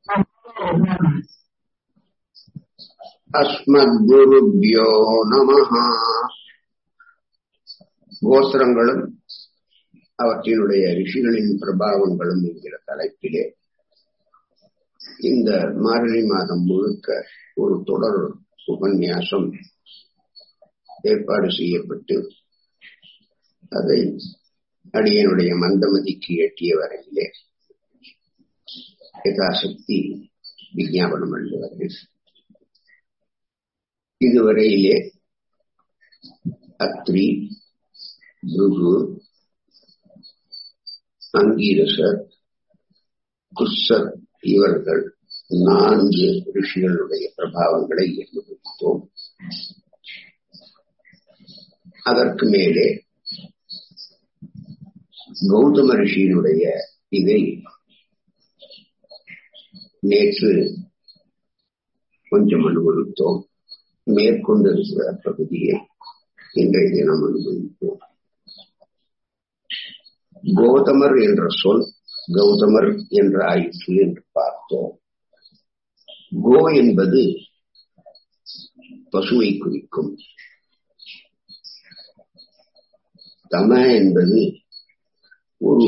அஸ்மத்குருபியோ நமஹா கோத்திரங்களும் அவற்றினுடைய ரிஷிகளின் பிரபாவங்களும் என்கிற தலைப்பிலே இந்த மார்கழி மாதம் முழுக்க ஒரு தொடர் உபன்யாசம் ஏற்பாடு செய்யப்பட்டு அதை அடியனுடைய மந்தமதிக்கு எட்டிய வரையிலே யதாசக்தி விஞ்ஞாபனம் பண்ணி வருகிறது இதுவரையிலே அத்ரி பிருகு அங்கீரசர் குஸ்ஸர் இவர்கள் நான்கு ரிஷிகளுடைய பிரபாவங்களை அனுபவித்தோம் அதற்கு மேலே கௌதம ரிஷியினுடைய இதை நேற்று கொஞ்சம் அனுபவித்தோம் மேற்கொண்டு இருக்கிற பகுதியை இன்றைய தினம் அனுபவிப்போம் கௌதமர் என்ற சொல் கௌதமர் என்ற ஆயிற்று என்று பார்த்தோம் கோ என்பது பசுவை குறிக்கும் தம என்பது ஒரு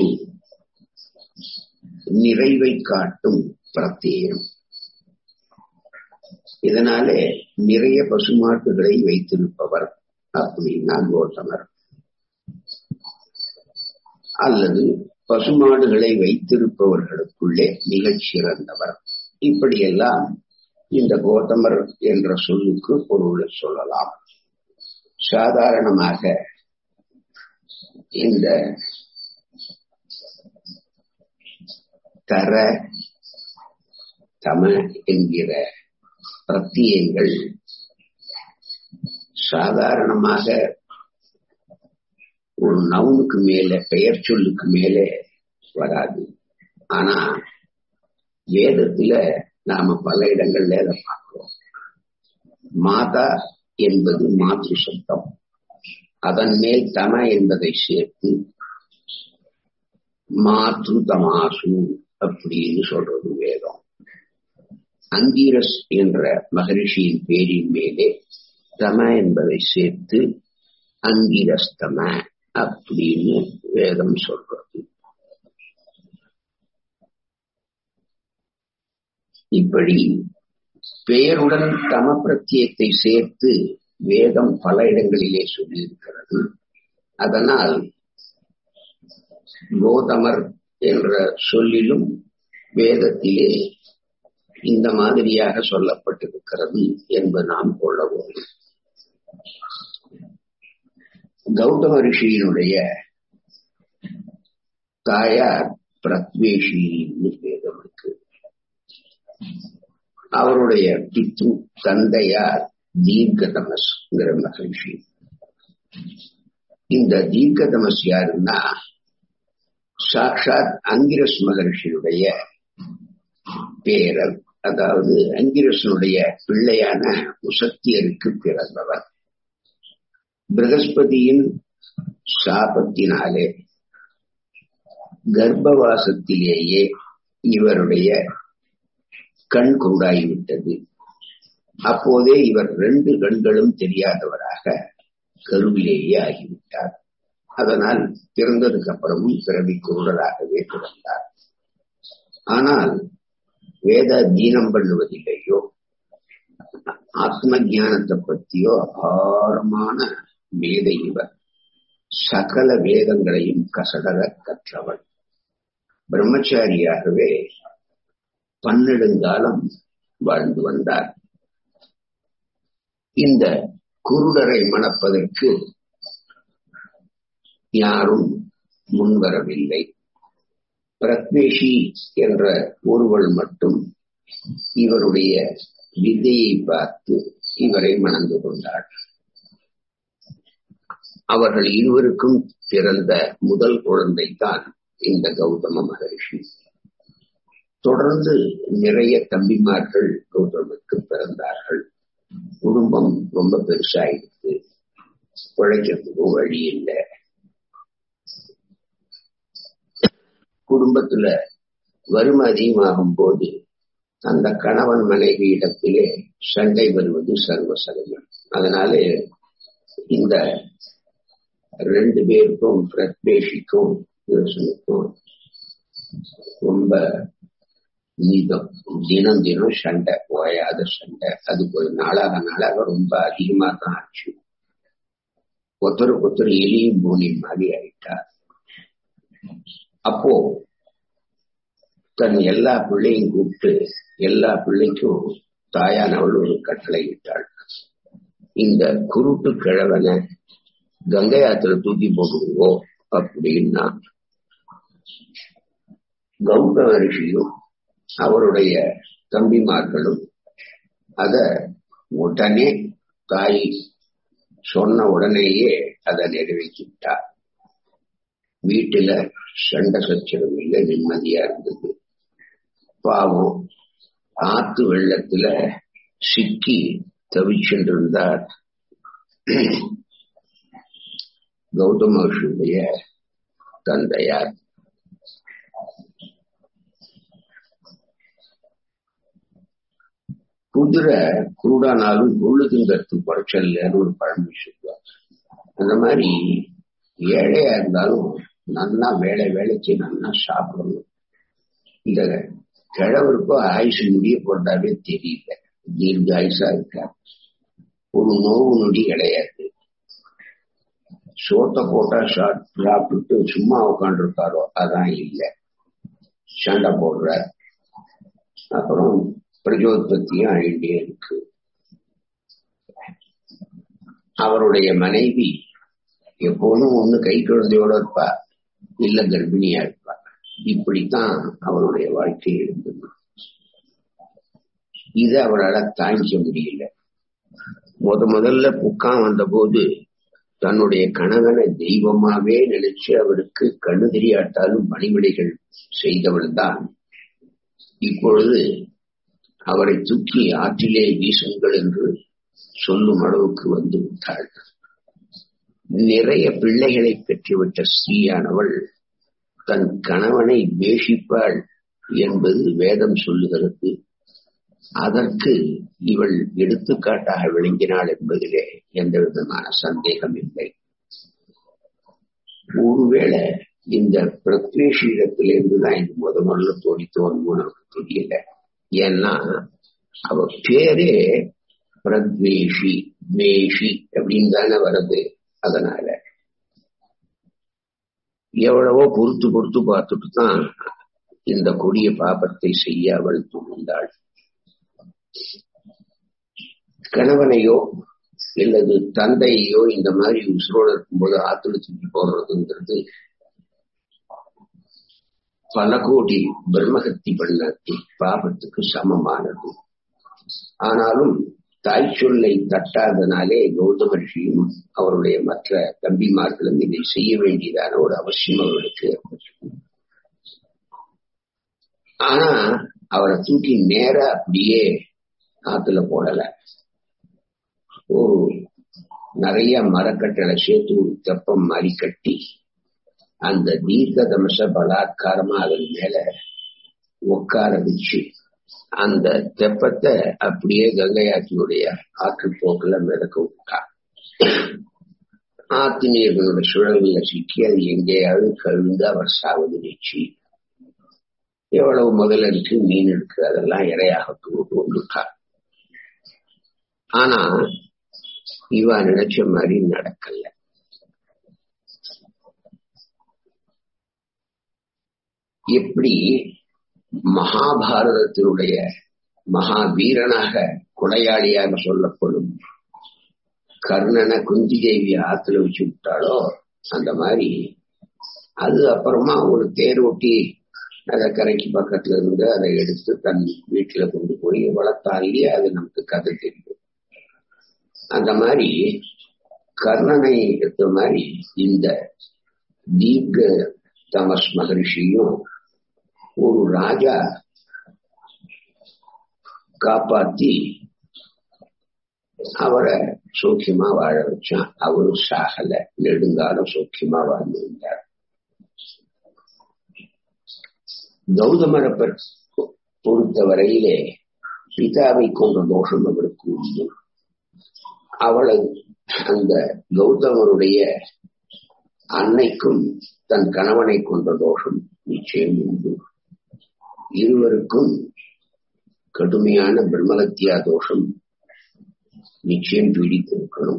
நிறைவை காட்டும் பிரத்யேகம் இதனாலே நிறைய பசுமாட்டுகளை வைத்திருப்பவர் அப்படின்னா கோதமர் அல்லது பசுமாடுகளை வைத்திருப்பவர்களுக்குள்ளே மிகச் சிறந்தவர் இப்படியெல்லாம் இந்த கோதமர் என்ற சொல்லுக்கு பொருளை சொல்லலாம் சாதாரணமாக இந்த தர தம என்கிற பிரத்தியங்கள் சாதாரணமாக ஒரு நவுனுக்கு மேல பெயர் சொல்லுக்கு மேலே வராது ஆனா வேதத்துல நாம பல இடங்கள்ல அதை பார்க்கிறோம் மாதா என்பது மாத்ரு சப்தம் அதன் மேல் தம என்பதை சேர்த்து மாத்ரு தமாசு அப்படின்னு சொல்றது வேதம் அங்கீரஸ் என்ற மகரிஷியின் பேரின் மேலே தம என்பதை சேர்த்து அங்கீரஸ்தம அப்படின்னு வேதம் சொல்றது இப்படி பெயருடன் தம பிரத்தியத்தை சேர்த்து வேதம் பல இடங்களிலே சொல்லியிருக்கிறது அதனால் கோதமர் என்ற சொல்லிலும் வேதத்திலே இந்த மாதிரியாக சொல்லப்பட்டிருக்கிறது என்பது நாம் கொள்ள வேண்டும் கௌதம ரிஷியினுடைய தாயார் பிரத்வேஷின்னு வேதம் இருக்கு அவருடைய பித்து தந்தையார் தீர்க்கதமஸ்ங்கிற மகிழ்ச்சி இந்த தீர்க்கதமஸ் யாருன்னா சாட்சாத் அங்கிரஸ் மகர்ஷியுடைய பேரர் அதாவது அங்கிரசனுடைய பிள்ளையான உசத்தியருக்கு பிறந்தவர் பிரகஸ்பதியின் சாபத்தினாலே கர்ப்பவாசத்திலேயே இவருடைய கண் குருடாகிவிட்டது அப்போதே இவர் ரெண்டு கண்களும் தெரியாதவராக கருவிலேயே ஆகிவிட்டார் அதனால் பிறந்ததுக்கு அப்புறமும் பிறவி குருடராகவே பிறந்தார் ஆனால் வேத தீனம் பண்ணுவதில்லையோ ஆத்ம ஞானத்தை பற்றியோ அபாரமான மேதை இவர் சகல வேதங்களையும் கசடர கற்றவள் பிரம்மச்சாரியாகவே பன்னெடுங்காலம் வாழ்ந்து வந்தார் இந்த குருடரை மணப்பதற்கு யாரும் முன்வரவில்லை பிரத்வேஷி என்ற ஒருவள் மட்டும் இவருடைய வித்தையை பார்த்து இவரை மணந்து கொண்டாள் அவர்கள் இருவருக்கும் பிறந்த முதல் குழந்தை தான் இந்த கௌதம மகரிஷி தொடர்ந்து நிறைய தம்பிமார்கள் கௌதமுக்கு பிறந்தார்கள் குடும்பம் ரொம்ப பெருசாயிடுச்சு பிழைக்கிறதுக்கும் வழி இல்லை குடும்பத்துல வறுமை அதிகமாகும் போது அந்த கணவன் மனைவி இடத்திலே சண்டை வருவது சர்வசகஜம் அதனால இந்த ரெண்டு பேருக்கும் பிரத்வேஷிக்கும் யோசனைக்கும் ரொம்ப நீதம் தினம் தினம் சண்டை ஓயாத சண்டை அது ஒரு நாளாக நாளாக ரொம்ப அதிகமா தான் ஆச்சு ஒருத்தருக்கு ஒருத்தர் எலியும் பூனி மாதிரி ஆயிட்டா அப்போ தன் எல்லா பிள்ளையும் கூப்பிட்டு எல்லா பிள்ளைக்கும் தாயானவள் ஒரு கட்டளை இட்டாள் இந்த குருட்டு கிழவனை கங்கை ஆத்துல தூக்கி போடுவோ அப்படின்னா கௌதம ரிஷியும் அவருடைய தம்பிமார்களும் அத உடனே தாய் சொன்ன உடனேயே அதை நிறைவேற்றிட்டா வீட்டுல சண்டை சச்சரவு இல்லை நிம்மதியா இருந்தது பாவம் ஆத்து வெள்ளத்துல சிக்கி தவிச்சென்றிருந்தார் கௌதம மகர்ஷியுடைய தந்தையார் குதிரை குருடானாலும் கொள்ளுதுங்கிறது குறைச்சல்னு ஒரு பழமொழி சொல்லுவார் அந்த மாதிரி ஏழையா இருந்தாலும் நல்லா வேலை வேலைக்கு நல்லா சாப்பிடணும் இந்த கிழவருக்கோ ஆயுசு முடிய போட்டாவே தெரியல தீர்க்க ஆயுசா இருக்கா ஒரு நோவு நொடி கிடையாது சோத்த போட்டா சாப்பிட்டுட்டு சும்மா உட்காந்துருக்காரோ அதான் இல்லை சண்டை போடுற அப்புறம் பிரஜோத்பத்தியும் ஆயிட்டே இருக்கு அவருடைய மனைவி எப்போதும் ஒண்ணு கை குழந்தையோட இருப்பா இல்ல கர்ப்பிணியா இருப்பா இப்படித்தான் அவருடைய வாழ்க்கை இருந்தது இதை அவரால் தாங்கிக்க முடியல முத முதல்ல புக்கான் வந்த போது தன்னுடைய கணவனை தெய்வமாவே நினைச்சு அவருக்கு கண்ணு தெரியாட்டாலும் பணிவிடைகள் செய்தவள் தான் இப்பொழுது அவரை தூக்கி ஆற்றிலே வீசுங்கள் என்று சொல்லும் அளவுக்கு வந்து விட்டாள் நிறைய பிள்ளைகளை பெற்றுவிட்ட ஸ்ரீயானவள் தன் கணவனை வேஷிப்பாள் என்பது வேதம் சொல்லுகிறது அதற்கு இவள் எடுத்துக்காட்டாக விளங்கினாள் என்பதிலே எந்த விதமான சந்தேகம் இல்லை ஒருவேளை இந்த பிரத்வேஷிடத்திலிருந்து தான் இது முத முதல்ல தோணித்தோன்னு நமக்கு தெரியல ஏன்னா அவ பேரே பிரத்வேஷி வேஷி அப்படின்னு தானே வருது அதனால எவ்வளவோ பொறுத்து பொறுத்து பார்த்துட்டு தான் இந்த கொடிய பாபத்தை செய்ய அவள் துணிந்தாள் கணவனையோ இல்லது தந்தையோ இந்த மாதிரி உசுரோடு இருக்கும்போது ஆத்துல தூக்கி போடுறதுங்கிறது பல கோடி பிரம்மகத்தி பண்ண பாபத்துக்கு சமமானது ஆனாலும் தாய் சொல்லை தட்டாதனாலே கௌதம ரிஷியும் அவருடைய மற்ற தம்பிமார்களும் இதை செய்ய வேண்டியதான ஒரு அவசியம் அவர்களுக்கு ஏற்பட்டது ஆனா அவரை தூக்கி நேர அப்படியே ஆத்துல போடல ஒரு நிறைய மரக்கட்டளை சேர்த்து ஒரு தெப்பம் மாதிரி கட்டி அந்த தீர்க்க தமச பலாத்காரமா அதன் மேல உட்கார வச்சு அந்த தெப்பத்தை அப்படியே கங்கையாற்றினுடைய ஆற்று போக்குல மிதக்க விட்டா ஆத்து நீர்களோட சுழல்ல சிக்கி அது எங்கேயாவது கழுந்து அவர் சாவது நிச்சு எவ்வளவு முதல் இருக்கு மீன் இருக்கு அதெல்லாம் இரையாக தூட்டு கொண்டுட்டா ஆனா இவ நினைச்ச மாதிரி நடக்கல எப்படி மகாபாரதத்தினுடைய மகாவீரனாக கொடையாளியாக சொல்லப்படும் கர்ணனை குந்தி தேவி ஆத்துல வச்சு விட்டாலோ அந்த மாதிரி அது அப்புறமா ஒரு தேர் ஒட்டி அதை கரைக்கு பக்கத்துல இருந்து அதை எடுத்து தன் வீட்டுல கொண்டு போய் வளர்த்தாலே அது நமக்கு கதை தெரியும் அந்த மாதிரி கர்ணனை எடுத்த மாதிரி இந்த தீர்க்க தமஸ் மகரிஷியும் ஒரு ராஜா காப்பாத்தி அவரை சௌக்கியமா வாழ வச்சான் அவரும் சாகல நெடுங்காலம் சௌக்கியமா வாழ்ந்திருந்தார் கௌதமரை பொறுத்த வரையிலே பிதாவை கொண்ட தோஷம் அவருக்கு உண்டு அவளை அந்த கௌதமருடைய அன்னைக்கும் தன் கணவனை கொண்ட தோஷம் நிச்சயம் உண்டு இருவருக்கும் கடுமையான பிரம்மலத்தியா தோஷம் நிச்சயம் பீடித்திருக்கணும்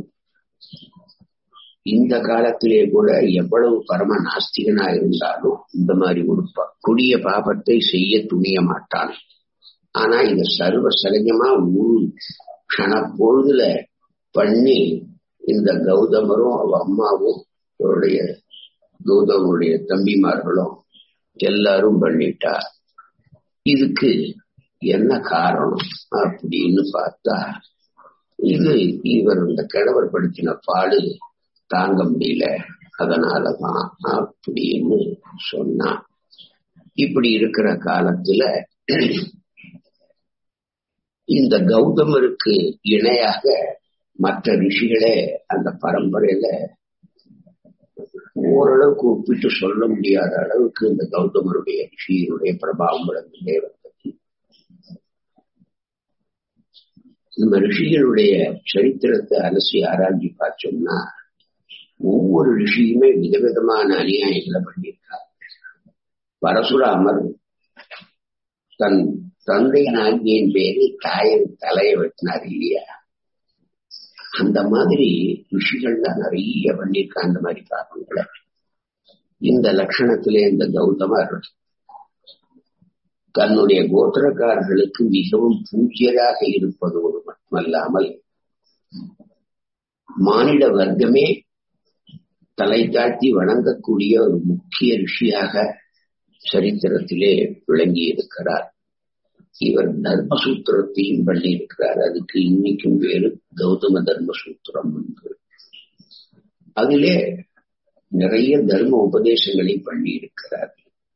இந்த காலத்திலே கூட எவ்வளவு பரம நாஸ்திகனா இருந்தாலும் இந்த மாதிரி ஒரு கொடிய பாபத்தை செய்ய துணிய மாட்டான் ஆனா இத சர்வ சகஜமா ஒரு கண பொழுதுல பண்ணி இந்த கௌதமரும் அவ அம்மாவும் அவருடைய கௌதமருடைய தம்பிமார்களும் எல்லாரும் பண்ணிட்டா இதுக்கு என்ன காரணம் அப்படின்னு பார்த்தா இது இவர் இந்த கிழவர் படுத்தின பாடு தாங்க முடியல அதனாலதான் அப்படின்னு சொன்னான் இப்படி இருக்கிற காலத்துல இந்த கௌதமருக்கு இணையாக மற்ற ரிஷிகளே அந்த பரம்பரையில ஓரளவுக்கு ஒப்பிட்டு சொல்ல முடியாத அளவுக்கு இந்த கௌதமருடைய ரிஷியினுடைய பிரபாவம் விளங்கிட்டே வந்தது நம்ம ரிஷிகளுடைய சரித்திரத்தை அலசி ஆராய்ச்சி பார்த்தோம்னா ஒவ்வொரு ரிஷியுமே விதவிதமான அநியாயங்களை பண்ணியிருக்காங்க பரசுராமர் தன் தந்தையின் ஆகியின் பேரு தாயின் தலையை வெட்டினார் இல்லையா அந்த மாதிரி ரிஷிகள்லாம் நிறைய பண்ணியிருக்காங்க அந்த மாதிரி பாப்பங்களை இந்த லட்சணத்திலே இந்த கௌதமர் தன்னுடைய கோத்திரக்காரர்களுக்கு மிகவும் பூஜ்யராக இருப்பதோடு மட்டுமல்லாமல் மானிட வர்க்கமே தலை தாழ்த்தி வணங்கக்கூடிய ஒரு முக்கிய ரிஷியாக சரித்திரத்திலே விளங்கி இருக்கிறார் இவர் தர்மசூத்திரத்தையும் பண்ணி இருக்கிறார் அதுக்கு இன்னைக்கும் பேரு கௌதம தர்மசூத்திரம் என்று அதிலே நிறைய தர்ம உபதேசங்களை பண்ணி இருக்கிறார்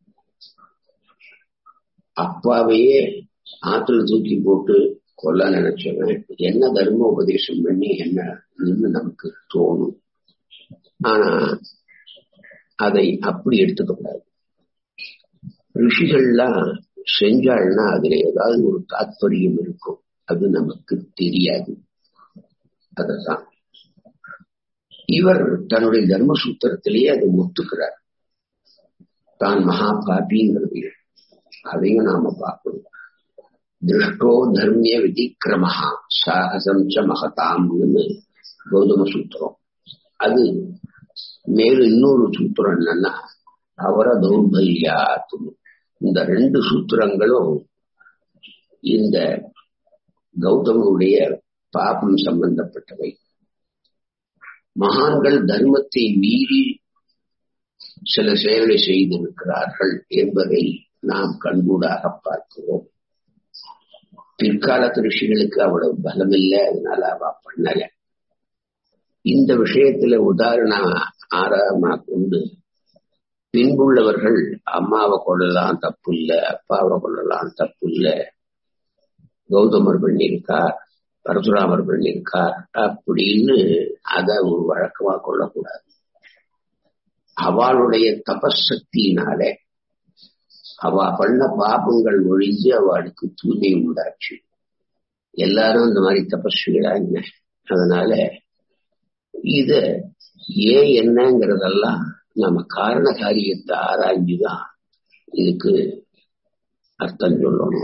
அப்பாவையே ஆத்துல தூக்கி போட்டு கொல்ல நினைச்சவன் என்ன தர்ம உபதேசம் பண்ணி என்ன நமக்கு தோணும் ஆனா அதை அப்படி எடுத்துக்க கூடாது ரிஷிகள்லாம் செஞ்சாள்னா அதுல ஏதாவது ஒரு தாத்பரியம் இருக்கும் அது நமக்கு தெரியாது அததான் இவர் தன்னுடைய தர்மசூத்திரத்திலேயே அதை ஒத்துக்கிறார் தான் மகா பாபிங்கிறது அதையும் நாம பார்க்கணும் திருஷ்டோ தர்மிய விதிக்கிரமஹா சாகசம் ச மகதாம்னு கௌதம சூத்திரம் அது மேலும் இன்னொரு சூத்திரம் என்னன்னா அவர தௌர்பல்யாத்து இந்த ரெண்டு சூத்திரங்களும் இந்த கௌதமுடைய பாபம் சம்பந்தப்பட்டவை மகான்கள் தர்மத்தை மீறி சில செயலை செய்திருக்கிறார்கள் என்பதை நாம் கண்கூடாக பார்க்கிறோம் பிற்காலத்து ரிஷிகளுக்கு அவ்வளவு பலம் இல்லை அதனால அவ பண்ணல இந்த விஷயத்துல உதாரணம் ஆதாரமா கொண்டு பின்புள்ளவர்கள் அம்மாவை கொள்ளலாம் தப்பு இல்ல அப்பாவை கொள்ளலாம் தப்பு இல்ல கௌதமர் பண்ணியிருக்கார் பரசுராமர் பண்ணியிருக்கார் அப்படின்னு அத ஒரு வழக்கமா கொள்ளக்கூடாது அவளுடைய தபசக்தியினாலே அவ பண்ண பாபங்கள் ஒழிஞ்சு அவளுக்கு தூய்மை உண்டாச்சு எல்லாரும் இந்த மாதிரி தபஸ்விகளா என்ன அதனால இத ஏன் என்னங்கிறதெல்லாம் நம்ம காரண காரியத்தை ஆராய்ஞ்சுதான் இதுக்கு அர்த்தம் சொல்லணும்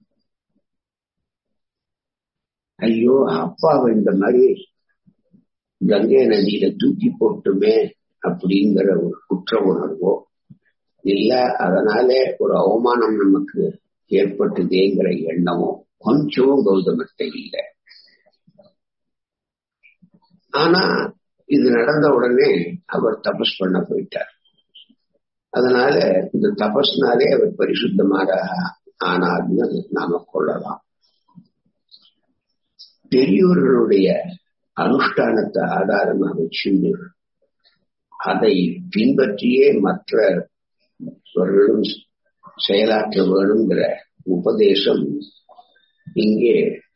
ஐயோ அப்பாவை இந்த மாதிரி கங்கை நதியில தூக்கி போட்டுமே அப்படிங்கிற ஒரு குற்ற உணர்வோ இல்ல அதனால ஒரு அவமானம் நமக்கு ஏற்பட்டதேங்கிற எண்ணமோ கொஞ்சமும் கௌதமத்தை இல்லை ஆனா இது நடந்த உடனே அவர் தபஸ் பண்ண போயிட்டார் அதனால இந்த தபஸ்னாலே அவர் பரிசுத்தமாக ஆனார்னு நாம கொள்ளலாம் பெரியோர்களுடைய அனுஷ்டானத்தை ஆதாரமா வச்சுண்டு அதை பின்பற்றியே மற்றவர்களும் செயலாற்ற வேணுங்கிற உபதேசம் இங்கே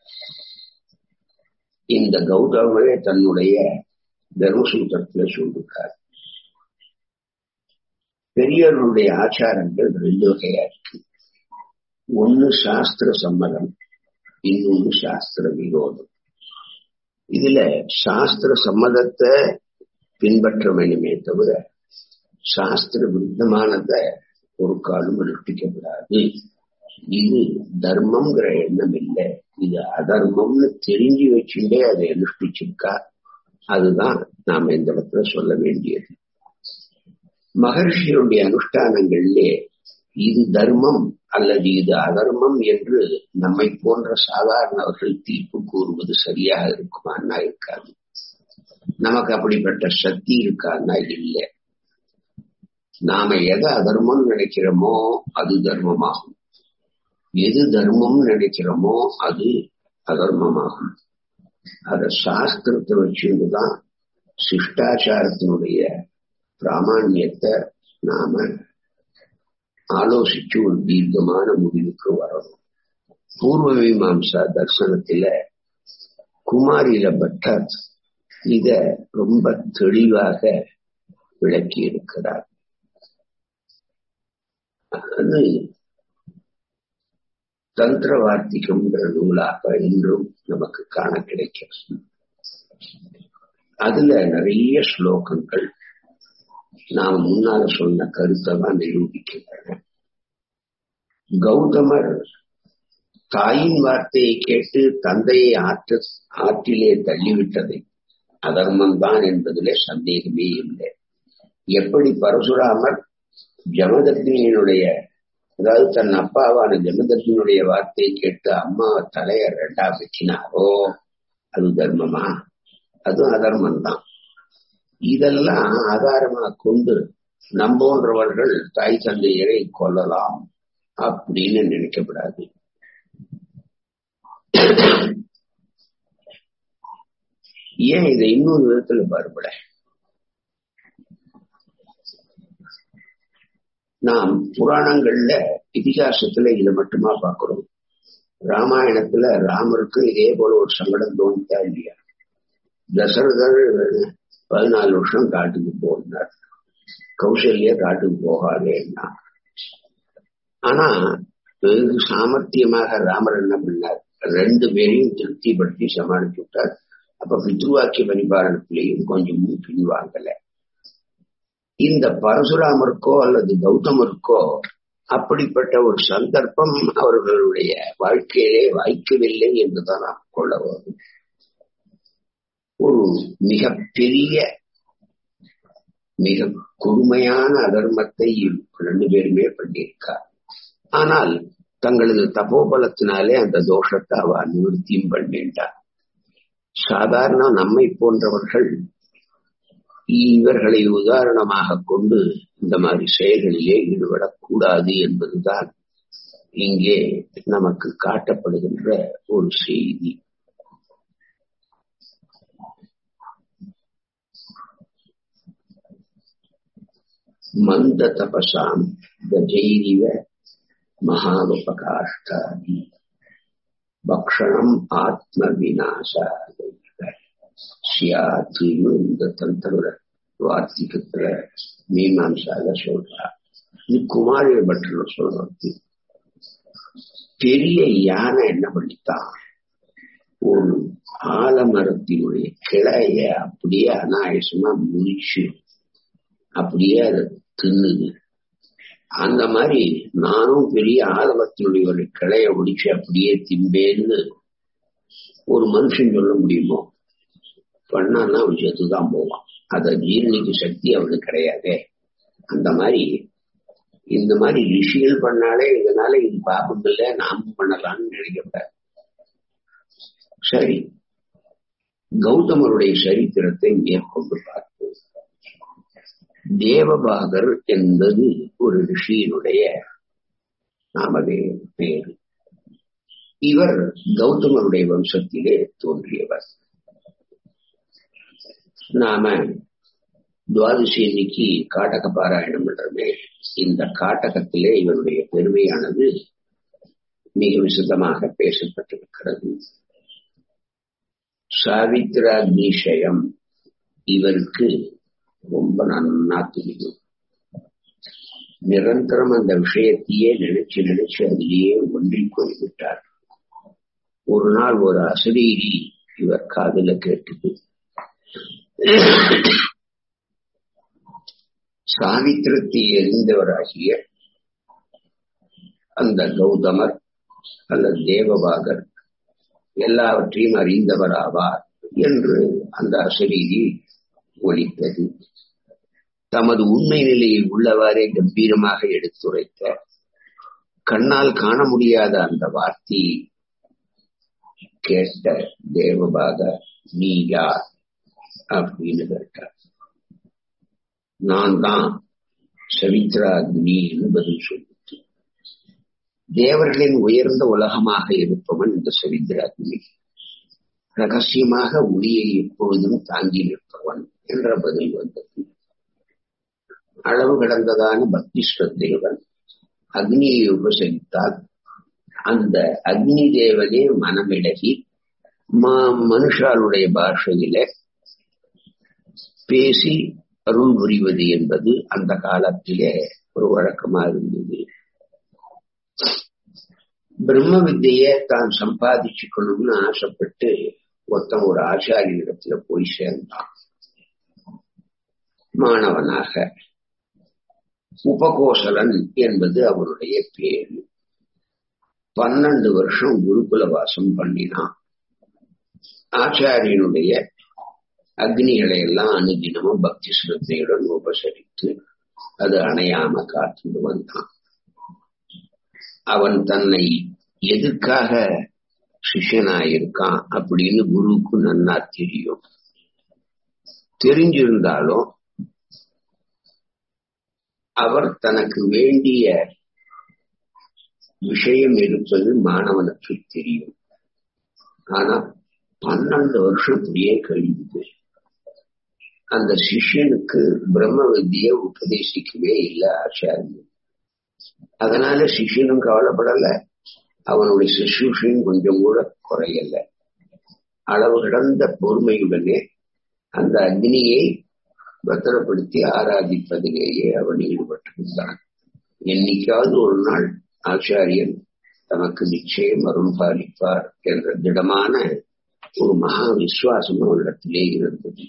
இந்த கௌதமே தன்னுடைய தர்மசூத்திரத்துல சொல்லிருக்கார் பெரியவர்களுடைய ஆச்சாரங்கள் ரெண்டு வகையா இருக்கு ஒன்னு சாஸ்திர சம்மதம் இன்னொன்னு சாஸ்திர விரோதம் இதுல சாஸ்திர சம்மதத்தை பின்பற்ற வேண்டுமே தவிர சாஸ்திர விருத்தமானதை ஒரு காலம் அனுஷ்டிக்கப்படாது இது தர்மம்ங்கிற எண்ணம் இல்லை இது அதர்மம்னு தெரிஞ்சு வச்சுட்டே அதை அனுஷ்டிச்சிருக்கா அதுதான் நாம இந்த இடத்துல சொல்ல வேண்டியது மகர்ஷியுடைய அனுஷ்டானங்களிலே இது தர்மம் அல்லது இது அதர்மம் என்று நம்மை போன்ற சாதாரணவர்கள் தீர்ப்பு கூறுவது சரியாக இருக்குமான்னா இருக்காது நமக்கு அப்படிப்பட்ட சக்தி இருக்கான்னா இல்லை நாம எதை அதர்மம் நினைக்கிறோமோ அது தர்மமாகும் எது தர்மம் நினைக்கிறோமோ அது அதர்மமாகும் அத சாஸ்திரத்தை வச்சுதான் சிஷ்டாச்சாரத்தினுடைய பிராமணியத்தை நாம ஆலோசிச்சு ஒரு தீர்க்கமான முடிவுக்கு வரணும் பூர்வ மீமாம்சா தர்சனத்தில குமாரில பட்டர் இத ரொம்ப தெளிவாக விளக்கி இருக்கிறார் அது தந்திர வார்த்திகம்ங்கிற நூலாக இன்றும் நமக்கு காண கிடைக்கிறது அதுல நிறைய ஸ்லோகங்கள் நாம் முன்னால சொன்ன கருத்தை தான் நிரூபிக்கின்றன கௌதமர் தாயின் வார்த்தையை கேட்டு தந்தையை ஆற்ற ஆற்றிலே தள்ளிவிட்டதை அதர்மம் தான் என்பதிலே சந்தேகமே இல்லை எப்படி பரசுராமர் ஜமதக்னியினுடைய அதாவது தன் அப்பாவான ஜமதக்னியுடைய வார்த்தையை கேட்டு அம்மா தலைய ரெண்டா வச்சினாரோ அது தர்மமா அதுவும் அதர்மம் தான் இதெல்லாம் ஆதாரமா கொண்டு நம்போன்றவர்கள் தாய் தந்தையரை கொல்லலாம் அப்படின்னு நினைக்கப்படாது ஏன் இதை இன்னொரு விதத்துல பாருபட நாம் புராணங்கள்ல இதிகாசத்துல இதை மட்டுமா பார்க்கிறோம் ராமாயணத்துல ராமருக்கு இதே போல ஒரு சங்கடம் தோணித்தா இல்லையா தசரதர் பதினாலு வருஷம் காட்டுக்கு போனார் கௌசல்ய காட்டுக்கு போகாதேன்னா ஆனா வெகு சாமர்த்தியமாக ராமர் என்ன பண்ணார் ரெண்டு பேரையும் திருப்திப்படுத்தி சமாளிச்சு விட்டார் அப்ப பித்ருவாக்கிய பரிபாலனத்திலையும் கொஞ்சமும் பின்வாங்கல இந்த பரசுராமருக்கோ அல்லது கௌதமருக்கோ அப்படிப்பட்ட ஒரு சந்தர்ப்பம் அவர்களுடைய வாழ்க்கையிலே வாய்க்கவில்லை என்றுதான் நாம் கொள்ள வரும் ஒரு மிக பெரிய மிக கொடுமையான அதர்மத்தை ரெண்டு பேருமே பண்ணியிருக்கார் ஆனால் தங்களது தபோபலத்தினாலே அந்த தோஷத்தை அவ நிவர்த்தியும் பண்ணிட்டார் சாதாரண நம்மை போன்றவர்கள் இவர்களை உதாரணமாக கொண்டு இந்த மாதிரி செயல்களிலே ஈடுபடக்கூடாது என்பதுதான் இங்கே நமக்கு காட்டப்படுகின்ற ஒரு செய்தி மந்த தபசாம் கஜைரிவ மகாபகாஷ்டாதி பக்ஷணம் ஆத்ம விநாசாக சியாத்தின்னு இந்த தந்திர வார்த்திகத்துல மீமாம்சால சொல்றார் இது குமாரிய பட்டர் சொல்றது பெரிய யானை என்ன பண்ணித்தான் ஒரு ஆலமரத்தினுடைய கிளைய அப்படியே அனாயசமா முறிச்சு அப்படியே அதை தின்னுது அந்த மாதிரி நானும் பெரிய ஆலமரத்தினுடைய ஒரு கிளைய ஒடிச்சு அப்படியே திம்பேன்னு ஒரு மனுஷன் சொல்ல முடியுமோ பண்ணான்னா அவன் செத்துதான் போவான் அதை ஜீரணிக்கு சக்தி அவனுக்கு கிடையாதே அந்த மாதிரி இந்த மாதிரி ரிஷிகள் பண்ணாலே இதனால இது பாபம் இல்லை நாமும் பண்ணலாம்னு நினைக்கப்படாது சரி கௌதமருடைய சரித்திரத்தை மேற்கொண்டு பார்ப்போம் தேவபாகர் என்பது ஒரு ரிஷியினுடைய நாமதே பேரு இவர் கௌதமருடைய வம்சத்திலே தோன்றியவர் நாம துவாதசி இன்னைக்கு காட்டக பாராயணம் பண்றமே இந்த காட்டகத்திலே இவருடைய பெருமையானது மிக விசுத்தமாக பேசப்பட்டிருக்கிறது சாவித்ராக்னிஷயம் இவருக்கு ரொம்ப நன்னா தெரியும் நிரந்தரம் அந்த விஷயத்தையே நினைச்சு நினைச்சு அதிலேயே ஒன்றில் போய்விட்டார் ஒரு நாள் ஒரு அசரீரி இவர் காதுல கேட்டது சாவித்திரத்தை எரிந்தவராகிய அந்த கௌதமர் அல்லது தேவபாகர் எல்லாவற்றையும் அறிந்தவராவார் என்று அந்த அசரீரி ஒழித்தது தமது உண்மை நிலையை உள்ளவாறே கம்பீரமாக எடுத்துரைத்த கண்ணால் காண முடியாத அந்த வார்த்தையை கேட்ட தேவபாக நீ யார் அப்படின்னு கேட்டார் நான் தான் சவித்ராக்னி என்று பதில் சொல்லிட்டு தேவர்களின் உயர்ந்த உலகமாக இருப்பவன் இந்த சவித்ராக்னி ரகசியமாக ஒளியை எப்பொழுதும் தாங்கி நிற்பவன் என்ற பதில் வந்தது அளவு கடந்ததான பக்தி ஸ்ரத்தையுடன் அக்னியை உபசரித்தால் அந்த அக்னி தேவனே மனமிடகி மனுஷாளுடைய பாஷையில பேசி அருள் புரிவது என்பது அந்த காலத்திலே ஒரு வழக்கமா இருந்தது பிரம்ம வித்தைய தான் சம்பாதிச்சுக்கணும்னு ஆசைப்பட்டு ஒருத்தன் ஒரு ஆச்சாரியனிடத்துல போய் சேர்ந்தான் மாணவனாக உபகோசலன் என்பது அவனுடைய பேரு பன்னெண்டு வருஷம் குருகுல வாசம் பண்ணினான் ஆச்சாரியனுடைய அக்னிகளை எல்லாம் அனுதினமும் பக்தி சிரத்தையுடன் உபசரித்து அது அணையாம காத்துட்டு வந்தான் அவன் தன்னை எதுக்காக சிஷ்யனாயிருக்கான் அப்படின்னு குருவுக்கு நன்னா தெரியும் தெரிஞ்சிருந்தாலும் அவர் தனக்கு வேண்டிய விஷயம் இருப்பது மாணவனுக்கு தெரியும் ஆனா பன்னெண்டு வருஷம் இப்படியே கழியுது அந்த சிஷ்யனுக்கு பிரம்ம வித்திய உபதேசிக்கவே இல்லை ஆச்சாரியம் அதனால சிஷ்யனும் கவலைப்படல அவனுடைய சுசூஷையும் கொஞ்சம் கூட குறையல அளவு கடந்த பொறுமையுடனே அந்த அக்னியை பத்திரப்படுத்தி ஆராதிப்பதிலேயே அவன் ஈடுபட்டிருந்தான் என்னைக்காவது ஒரு நாள் ஆச்சாரியன் தமக்கு நிச்சயம் அருள் பாலிப்பார் என்ற திடமான ஒரு மகா விசுவாசம் அவனிடத்திலே இருந்தது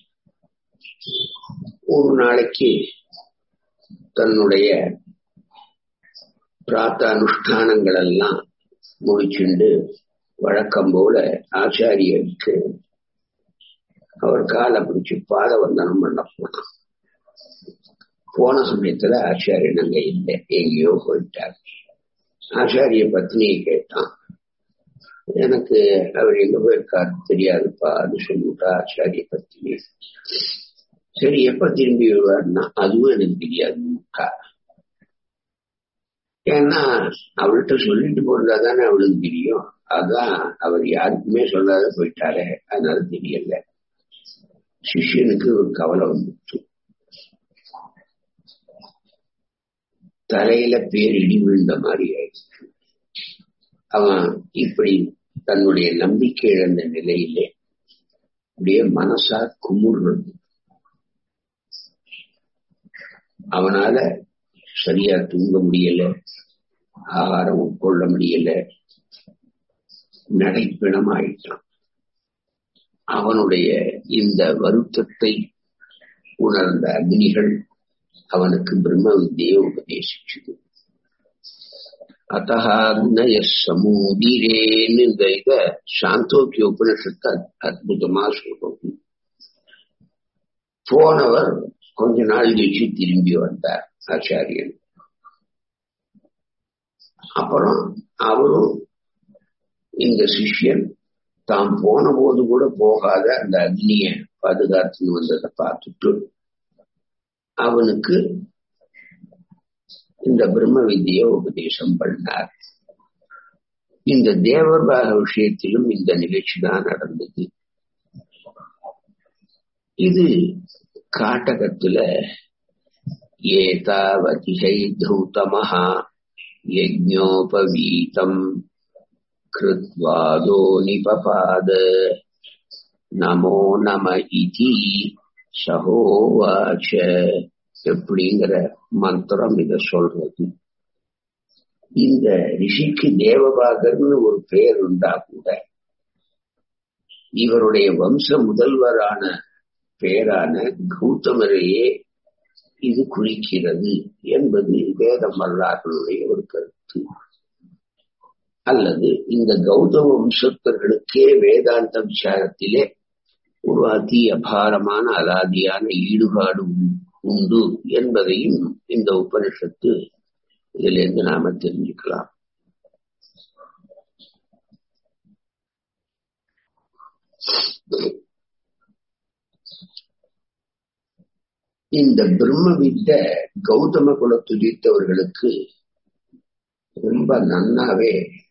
ஒரு நாளைக்கு தன்னுடைய பிராத்த அனுஷ்டானங்கள் எல்லாம் முடிச்சுண்டு வழக்கம் போல ஆச்சாரியருக்கு அவர் காலை பிடிச்சு பாத வந்தனம் பண்ண போனான் போன சமயத்துல ஆச்சாரியன் அங்க இல்லை எங்கேயோ போயிட்டார் ஆச்சாரிய பத்னியை கேட்டான் எனக்கு அவர் எங்க போயிருக்காரு தெரியாதுப்பா அது சொல்லிவிட்டா ஆச்சாரிய பத்னி சரி எப்ப திரும்பி வருவார்னா அதுவும் எனக்கு தெரியாது முக்கா ஏன்னா அவள்கிட்ட சொல்லிட்டு போறதா தானே அவளுக்கு தெரியும் அதான் அவர் யாருக்குமே சொல்லாத போயிட்டாரே அதனால தெரியல சிஷ்யனுக்கு ஒரு கவலை வந்துச்சு தலையில பேர் இடி விழுந்த மாதிரி ஆயிடுச்சு அவன் இப்படி தன்னுடைய நம்பிக்கை இழந்த நிலையிலே அப்படியே மனசா குமுறுறது அவனால சரியா தூங்க முடியல ஆகாரம் உட்கொள்ள முடியல நடைப்பிணம் ஆயிட்டான் அவனுடைய இந்த வருத்தத்தை உணர்ந்த அக்னிகள் அவனுக்கு பிரம்ம வித்தியை உபதேசிச்சது அத்தகாக்னய சமூதிரேன்னு இந்த இத சாந்தோக்கிய உபனிஷத்தை அற்புதமா சொல்றோம் போனவர் கொஞ்ச நாள் கழிச்சு திரும்பி வந்தார் ஆச்சாரியன் அப்புறம் அவரும் இந்த சிஷ்யன் தாம் போன போது கூட போகாத அந்த அக்னிய பாதுகாத்துன்னு வந்ததை பார்த்துட்டு அவனுக்கு இந்த பிரம்ம வித்திய உபதேசம் பண்ணார் இந்த தேவர்பாக விஷயத்திலும் இந்த நிகழ்ச்சி தான் நடந்தது இது காட்டகத்துல ஏதாவதிகை தௌதமஹா யஜ்ஞோபவீதம் கிருத்வாதோ நிபபாத நமோ நம இதி சகோவாச்ச எப்படிங்கிற மந்திரம் இத சொல்றது இந்த ரிஷிக்கு தேவபாகர்னு ஒரு பெயர் உண்டா கூட இவருடைய வம்ச முதல்வரான பெயரான கௌதமரையே இது குறிக்கிறது என்பது வேத வரலாறுடைய ஒரு கருத்து அல்லது இந்த கௌதம வம்சத்தர்களுக்கே வேதாந்த விசாரத்திலே ஒரு அதி அபாரமான அலாதியான ஈடுபாடு உண்டு என்பதையும் இந்த உபனிஷத்து இதிலிருந்து நாம தெரிஞ்சுக்கலாம் இந்த பிரம்ம வித்த கௌதம குலத்துதித்தவர்களுக்கு ரொம்ப நன்னாவே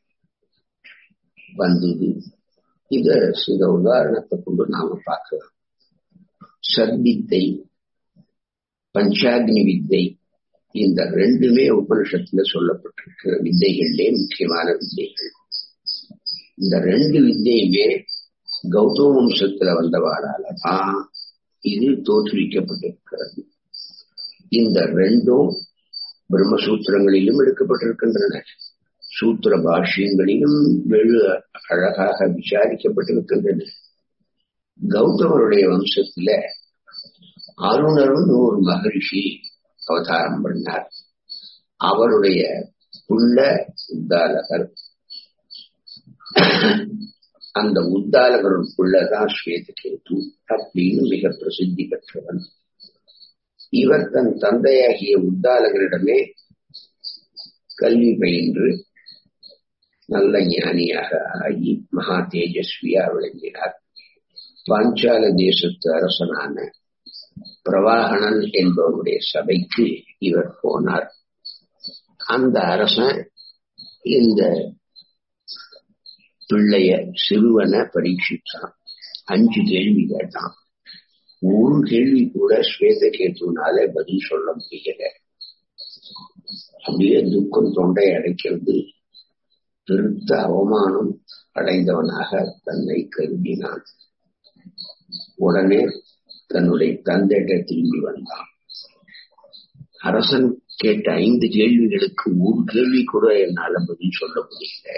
வந்தது இத சில உதாரணத்தை கொண்டு நாம பார்க்கலாம் சத்வித்தை பஞ்சாக்னி வித்தை இந்த ரெண்டுமே உபனிஷத்துல சொல்லப்பட்டிருக்கிற வித்தைகள்லே முக்கியமான வித்தைகள் இந்த ரெண்டு வித்தையுமே கௌதம வம்சத்துல வந்தவாறால தான் இது தோற்றுவிக்கப்பட்டிருக்கிறது இந்த ரெண்டும் பிரம்மசூத்திரங்களிலும் எடுக்கப்பட்டிருக்கின்றன சூத்திர பாஷ்யங்களிலும் வெகு அழகாக விசாரிக்கப்பட்டிருக்கின்றன கௌதமருடைய வம்சத்துல அருணரும் ஒரு மகரிஷி அவதாரம் பண்ணார் அவருடைய புள்ள உத்தாலகர் அந்த உத்தாலகருக்குள்ளதான் ஸ்வேதகேது அப்படின்னு மிக பிரசித்தி பெற்றவன் இவர் தன் தந்தையாகிய உத்தாலகரிடமே கல்வி பயின்று நல்ல ஞானியாக ஆகி மகா தேஜஸ்வியா விளங்கினார் பாஞ்சால தேசத்து அரசனான பிரவாகணன் என்பவருடைய சபைக்கு இவர் போனார் அந்த அரசன் இந்த பிள்ளைய சிறுவனை பரீட்சித்தான் அஞ்சு கேள்வி கேட்டான் ஒரு கேள்வி கூட ஸ்வேத கேத்துனால பதில் சொல்ல முடியல அப்படியே துக்கம் தொண்டை அடைக்கிறது பெருத்த அவமானம் அடைந்தவனாக தன்னை கருதினான் உடனே தன்னுடைய தந்தையிட்ட திரும்பி வந்தான் அரசன் கேட்ட ஐந்து கேள்விகளுக்கு ஒரு கேள்வி கூட என்னால பதில் சொல்ல முடியல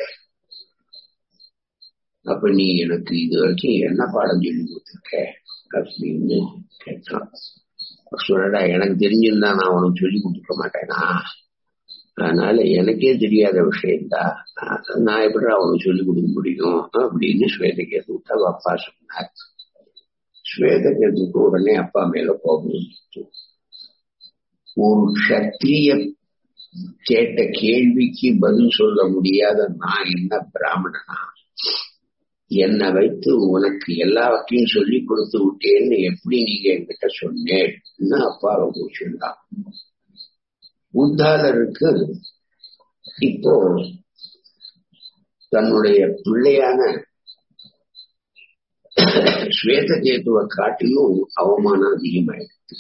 அப்ப நீ எனக்கு இது வரைக்கும் என்ன பாடம் சொல்லி கொடுத்துருக்க அப்படின்னு கேட்டான் சொல்லடா எனக்கு தெரிஞ்சிருந்தா நான் உனக்கு சொல்லி கொடுக்க மாட்டேனா அதனால எனக்கே தெரியாத விஷயம்தான் நான் எப்படி அவனுக்கு சொல்லி கொடுக்க முடியும் அப்படின்னு ஸ்வேதகேது விட்டு அப்பா சொன்னார் ஸ்வேதகேதுக்கு உடனே அப்பா மேல கோபம் வந்துச்சு ஒரு சத்திரிய கேட்ட கேள்விக்கு பதில் சொல்ல முடியாத நான் என்ன பிராமணனா என்னை வைத்து உனக்கு எல்லாவற்றையும் சொல்லி கொடுத்து விட்டேன்னு எப்படி நீங்க என்கிட்ட சொன்னேன்னு அப்பா ரொம்ப சொன்னான் உத்தாலருக்கு இப்போ தன்னுடைய பிள்ளையான ஸ்வேதகேதுவை காட்டிலும் அவமானம் அதிகமாயிடுச்சு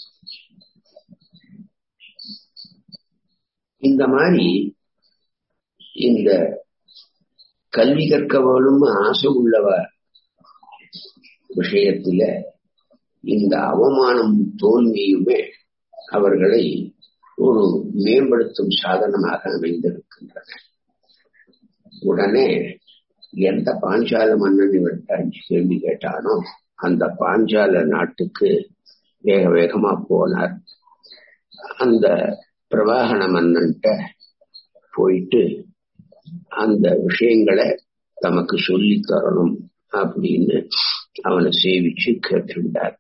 இந்த மாதிரி இந்த கல்வி கற்கவளும் ஆசை உள்ளவ விஷயத்துல இந்த அவமானம் தோல்வியுமே அவர்களை ஒரு மேம்படுத்தும் சாதனமாக அமைந்திருக்கின்றன உடனே எந்த பாஞ்சால மன்னன் இவர்கிட்ட அஞ்சு கேள்வி கேட்டானோ அந்த பாஞ்சால நாட்டுக்கு வேக வேகமா போனார் அந்த பிரவாகண மன்னன்ட்ட போயிட்டு அந்த விஷயங்களை தமக்கு சொல்லி தரணும் அப்படின்னு அவனை சேவிச்சு கேட்டிருந்தார்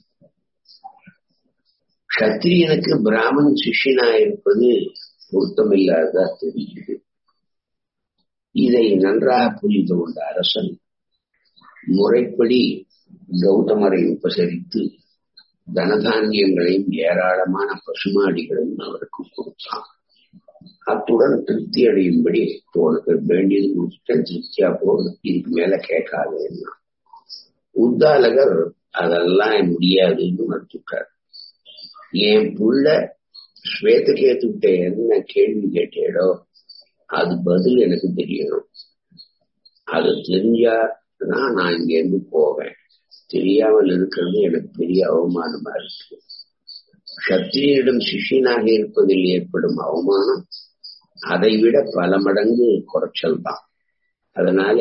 கத்திரியனுக்கு பிராமன் சிஷியனா இருப்பது பொருத்தமில்லாததா தெரியுது இதை நன்றாக புரிந்து கொண்ட அரசன் முறைப்படி கௌதமரை உபசரித்து தனதானியங்களையும் ஏராளமான பசுமாடிகளையும் அவருக்கு கொடுத்தான் அத்துடன் திருப்தி அடையும்படி உனக்கு வேண்டியது கொடுத்துட்டேன் திருப்தியா போகணும் இதுக்கு மேல கேட்காதேன்னா உத்தாலகர் அதெல்லாம் முடியாதுன்னு மறுத்துட்டார் என் புள்ள ஸ்வேதகேத்துக்கிட்ட என்ன கேள்வி கேட்டேடோ அது பதில் எனக்கு தெரியணும் அது தெரிஞ்சா தான் நான் இங்க இருந்து போவேன் தெரியாமல் இருக்கிறது எனக்கு பெரிய அவமானமா இருக்கு சத்திரியரிடம் சிஷியனாக இருப்பதில் ஏற்படும் அவமானம் அதைவிட பல மடங்கு குறைச்சல் தான் அதனால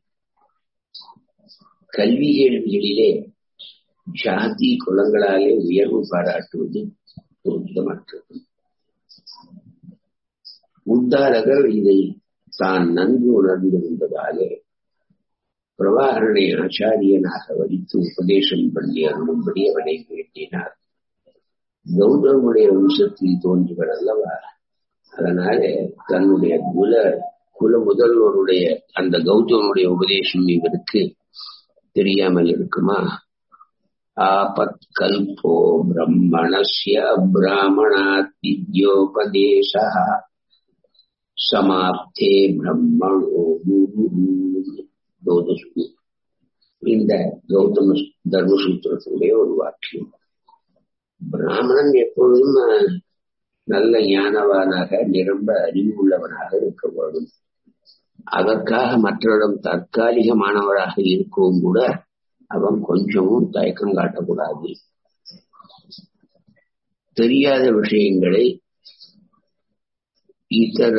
கல்வி கேள்விகளிலே ஜாதி குலங்களாலே உயர்வு பாராட்டுவது பொருத்தமற்றது உத்தாரகர் இதை தான் நன்கு உணர்ந்திருந்ததாலே பிரபாகரனை ஆச்சாரியனாக வடித்து உபதேசம் பண்ணி அருளும்படி அவனை வேண்டினார் கௌதமுடைய வம்சத்தில் தோன்றுவர் அல்லவா அதனால தன்னுடைய குல குல முதல்வருடைய அந்த கௌதமனுடைய உபதேசம் இவருக்கு தெரியாமல் இருக்குமா ஆபத் கல்போ பிரம்மணஸ்ய பிராமணாத் வித்யோபதேச சமாப்தே பிரம்மணோ குரு இந்த கௌதம தர்மசூத்திரத்தினுடைய ஒரு வாக்கியம் பிராமணன் எப்பொழுதும் நல்ல ஞானவானாக நிரம்ப அறிவுள்ளவனாக இருக்க வேண்டும் அதற்காக மற்றவரிடம் தற்காலிகமானவராக இருக்கவும் கூட அவன் கொஞ்சமும் தயக்கம் காட்டக்கூடாது தெரியாத விஷயங்களை இதர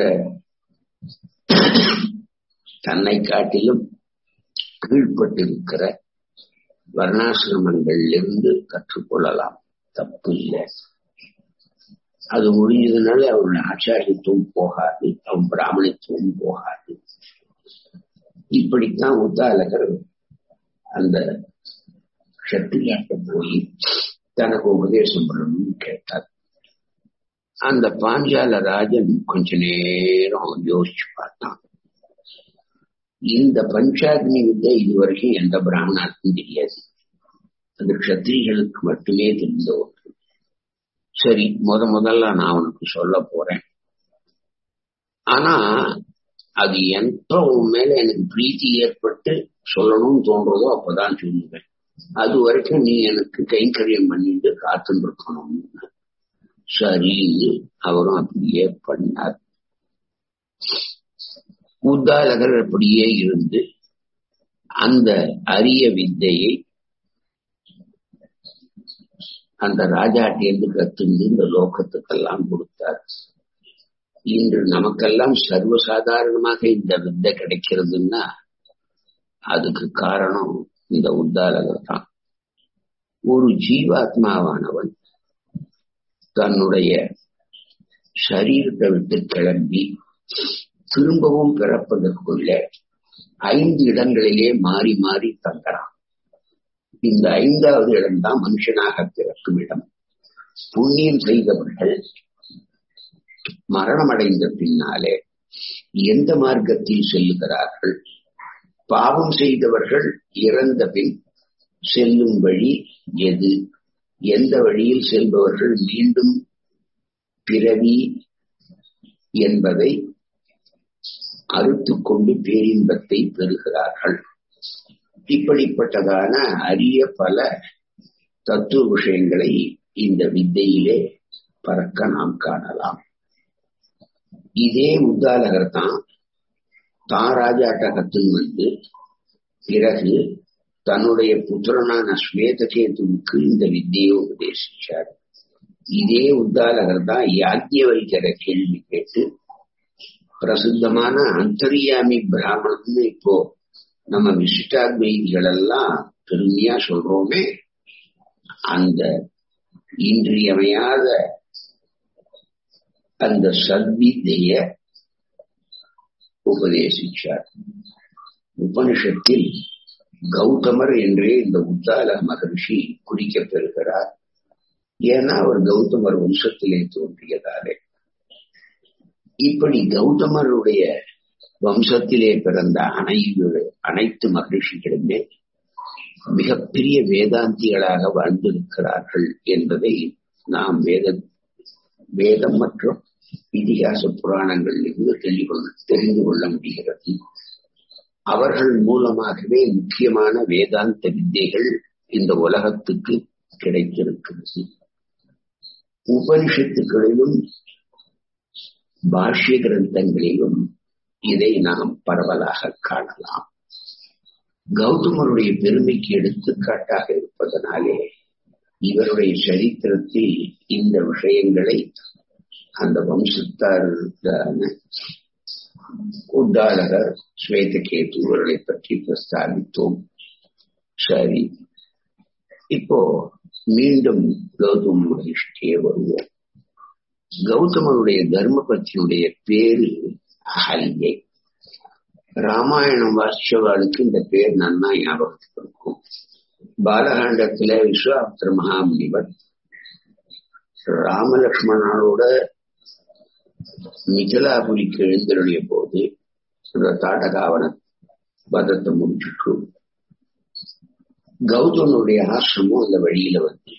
தன்னை காட்டிலும் கீழ்பட்டிருக்கிற வர்ணாசிரமங்களிலிருந்து கற்றுக்கொள்ளலாம் தப்பு இல்லை அது முடிஞ்சதுனால அவனுடைய ஆச்சாரியத்துவம் போகாது அவன் பிராமணித்துவம் போகாது இப்படித்தான் உத்தாலகர் அந்த சத்திரியாட்ட போய் தனக்கு உபதேசம் பண்ணணும்னு கேட்டார் அந்த பாஞ்சால ராஜன் கொஞ்ச நேரம் யோசிச்சு பார்த்தான் இந்த பஞ்சாக்னி வித்தை இதுவரைக்கும் எந்த பிராமணாருக்கும் தெரியாது அது க்ஷத்திரிகளுக்கு மட்டுமே தெரிந்த ஒன்று சரி முத முதல்ல நான் உனக்கு சொல்ல போறேன் ஆனா அது எந்த உன் மேல எனக்கு பிரீத்தி ஏற்பட்டு சொல்லணும்னு தோன்றதோ அப்பதான் சொல்லுவேன் அது வரைக்கும் நீ எனக்கு கைங்கரியம் பண்ணிட்டு காத்துட்டு இருக்கணும்னு சரின்னு அவரும் அப்படியே பண்ணார் உத்தாலகர் அப்படியே இருந்து அந்த அரிய வித்தையை அந்த ராஜாட்டியிருந்து கத்துந்து இந்த லோகத்துக்கெல்லாம் கொடுத்தார் இன்று நமக்கெல்லாம் சர்வசாதாரணமாக இந்த வித்தை கிடைக்கிறதுன்னா அதுக்கு காரணம் இந்த உத்தாலகர் தான் ஒரு ஜீவாத்மாவானவன் தன்னுடைய சரீரத்தை விட்டு கிளம்பி திரும்பவும் பிறப்பதற்குள்ள ஐந்து இடங்களிலே மாறி மாறி தங்குறான் இந்த ஐந்தாவது இடம்தான் மனுஷனாக பிறக்கும் இடம் புண்ணியம் செய்தவர்கள் மரணமடைந்த பின்னாலே எந்த மார்க்கத்தில் செல்லுகிறார்கள் பாவம் செய்தவர்கள் இறந்த பின் செல்லும் வழி எது எந்த வழியில் செல்பவர்கள் மீண்டும் பிறவி என்பதை அறுத்து கொண்டு பேரின்பத்தை பெறுகிறார்கள் இப்படிப்பட்டதான அரிய பல தத்துவ விஷயங்களை இந்த வித்தையிலே பறக்க நாம் காணலாம் இதே உத்தாலகர் தான் தான் ராஜாட்ட கத்துன்னு வந்து பிறகு தன்னுடைய புத்திரனான ஸ்வேதகேதுவுக்கு இந்த வித்தியை உபதேசிச்சார் இதே உத்தாலகர் தான் யாக்கியவல்கிற கேள்வி கேட்டு பிரசித்தமான அந்தரியாமி பிராமணன்னு இப்போ நம்ம விசிஷ்டாத்மைகள் எல்லாம் பெருமையா சொல்றோமே அந்த இன்றியமையாத அந்த சத்வித்தைய உபதேசிச்சார் உபனிஷத்தில் கௌதமர் என்றே இந்த உத்தால மகர்ஷி குறிக்கப்பெறுகிறார் ஏன்னா அவர் கௌதமர் வம்சத்திலே தோன்றியதாலே இப்படி கௌதமருடைய வம்சத்திலே பிறந்த அனைத்து அனைத்து மகிழ்ச்சிகளுமே மிகப்பெரிய வேதாந்திகளாக வாழ்ந்திருக்கிறார்கள் என்பதை நாம் வேத வேதம் மற்றும் இதிகாச புராணங்களில் இருந்து தெளிவு தெரிந்து கொள்ள முடிகிறது அவர்கள் மூலமாகவே முக்கியமான வேதாந்த வித்தைகள் இந்த உலகத்துக்கு கிடைத்திருக்கிறது உபனிஷத்துக்களிலும் பாஷ்ய கிரந்தங்களிலும் இதை நாம் பரவலாக காணலாம் கௌதமருடைய பெருமைக்கு எடுத்துக்காட்டாக இருப்பதனாலே இவருடைய சரித்திரத்தில் இந்த விஷயங்களை அந்த வம்சத்தாரான உத்தாலகர் ஸ்வேதகேது இவர்களை பற்றி பிரஸ்தாபித்தோம் சரி இப்போ மீண்டும் கௌதம் மகிழ்ச்சியே வருவோம் கௌதமனுடைய தர்மபத்தினுடைய பேரு அகல்யை ராமாயணம் வாசிச்சவாளுக்கு இந்த பேர் நன்னா ஞாபகத்துக்கு இருக்கும் பாலகாண்டத்துல விஸ்வாமித்திர மகாமுனிவர் ராமலக்ஷ்மணனோட மிதிலாபுரிக்கு எழுந்தருடைய போது அந்த தாடகாவன பதத்தை முடிச்சுட்டு கௌதமனுடைய ஆசிரமம் அந்த வழியில வந்து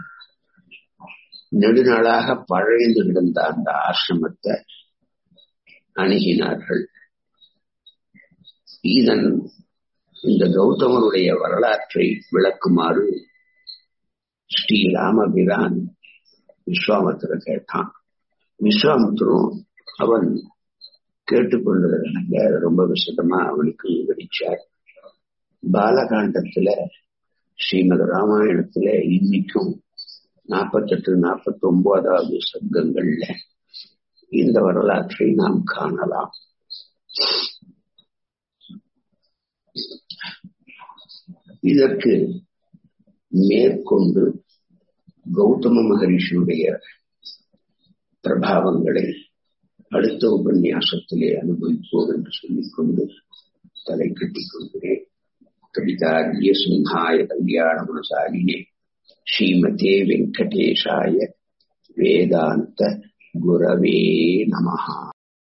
நெடுநாளாக பழைந்து கிடந்த அந்த ஆசிரமத்தை அணுகினார்கள் இதன் இந்த கௌதமனுடைய வரலாற்றை விளக்குமாறு ஸ்ரீ ராமபிரான் விஸ்வாமித்திர கேட்டான் விஸ்வாமித்திரம் அவன் கேட்டுக்கொண்டதற்காக ரொம்ப விசதமா அவனுக்கு விவரிச்சார் பாலகாண்டத்துல ஸ்ரீமத் ராமாயணத்துல இன்னைக்கும் நாற்பத்தெட்டு நாற்பத்தி ஒன்பதாவது சர்க்கங்கள்ல இந்த வரலாற்றை நாம் காணலாம் இதற்கு மேற்கொண்டு கௌதம மகரிஷியுடைய பிரபாவங்களை அடுத்த உபன்யாசத்திலே அனுபவிப்போம் என்று சொல்லிக்கொண்டு தலை கட்டிக் கொள்கிறேன் கவிதாரிய சிம்ஹாய கல்யாண குணசாலினே ஸ்ரீமதே வெங்கடேஷாய வேதாந்த குரவே நமஹா